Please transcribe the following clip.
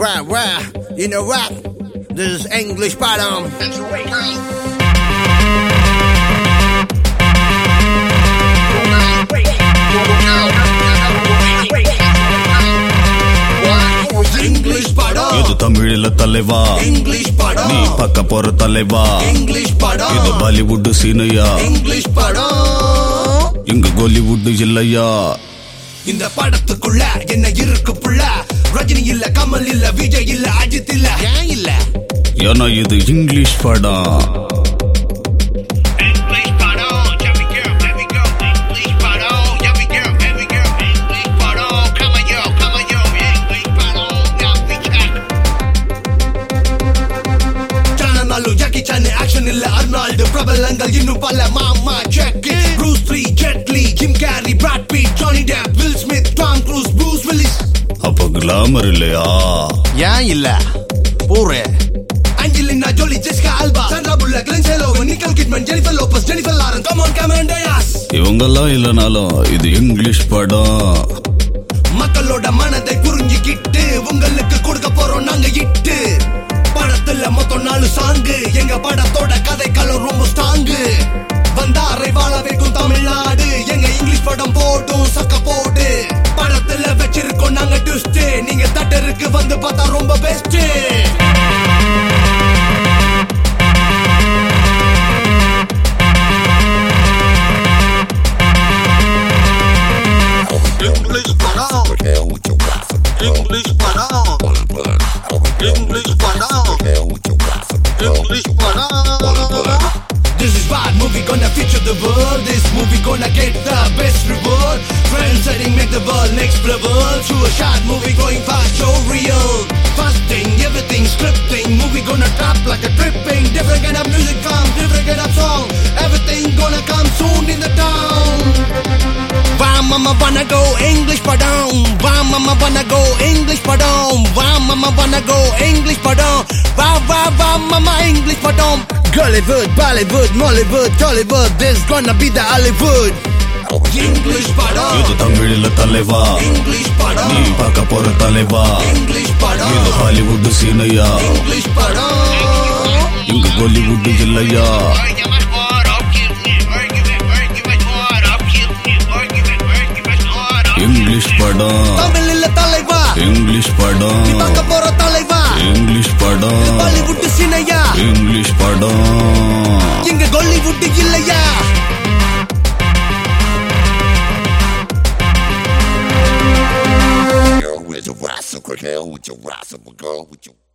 Rah, rah, you know rap. This is English bottom. English படம் இது தமிழில தலைவா English நீ படம் பக்க போற தலைவா English இது படம் பாலிவுட் சீனையா English படம் இங்க கோலிவுட் இல்லையா இந்த படத்துக்குள்ள என்ன இருக்கு புள்ள ரஜினி இல்ல கமல் இல்ல விஜய் இல்ல அஜித் இல்ல ஏன் இல்ல ஏன்னா இது இங்கிலீஷ் படம் English படம் Jimmy girl, let me go. English படம் Jimmy girl, let me go. English படம் come on yo, come on yo. English படம் Jimmy girl. சாணனாலு ஜாக்கி சான் ஆக்ஷன் இல்ல அர்னால்டு பிரபலங்கள் இன்னும் பல மாமா Jackie Bruce Lee Jet Lee Jim Carrey Brad Pitt Johnny Depp Will Smith Tom Cruise Bruce Willis அப்ப glamour இல்லையா ஏன் இல்ல பூரே Angelina Jolie Jessica Alba Sandra Bullock Lindsay Lohan Nicole Kidman Jennifer Lopez Jennifer Lawrence come on Cameron Diaz இவங்கெல்லாம் இல்லைனாலும் இது English படம் மக்களோட மனதை புரிஞ்சுக்கிட்டு உங்களுக்கு கொடுக்க போறோம் நாங்க இட்டு படத்துல மொத்தம் நாலு சாங்கு எங்க படத்தோட கதைக்களம் ரொம்ப ஸ்ட்ராங்கு வந்தாரை வாழ வைக்கும் தமிழ்நாடு எங்க இங்கிலீஷ் படம் போட்டும் சக்க போடு படத்துல வச்சிருக்கோம் நாங்க ட்விஸ்ட் நீங்க தட்டருக்கு வந்து பார்த்தா ரொம்ப பெஸ்ட் English படம் English படம் English படம் English படம் This is bad movie gonna feature the world. This movie gonna get the best reward. Trend setting make the world next level. To a shot movie going fast, so real. Fasting, everything scripting. Movie gonna trap like a tripping. Different kind of music come, different kind of song. Everything gonna come soon in the town. Why mama wanna go English padam? Why mama wanna go English padam? Why mama wanna go English padam? Why why why mama English padam? Gollywood, Bollywood, Mollywood, Tollywood, this gonna be the Hollywood. English இது padam. தமிழில தலைவா English நீ padam. பார்க்க போற தலைவா English இது padam. Hollywood சீனையா English padam. இங்க கோலிவுட் இல்லையா Argument what? Argument, argument, argument what? Argument, argument, argument what? English படம் தமிழ் இல்ல தலைவா இங்கிலீஷ் படம் நீ பார்க்க போற தலைவா இங்கிலீஷ் படம் பாலிவுட் சினையா இங்கிலீஷ் படம் எங்க கோலிவுட் இல்லையா Girl with your ass, girl with your ass, girl with your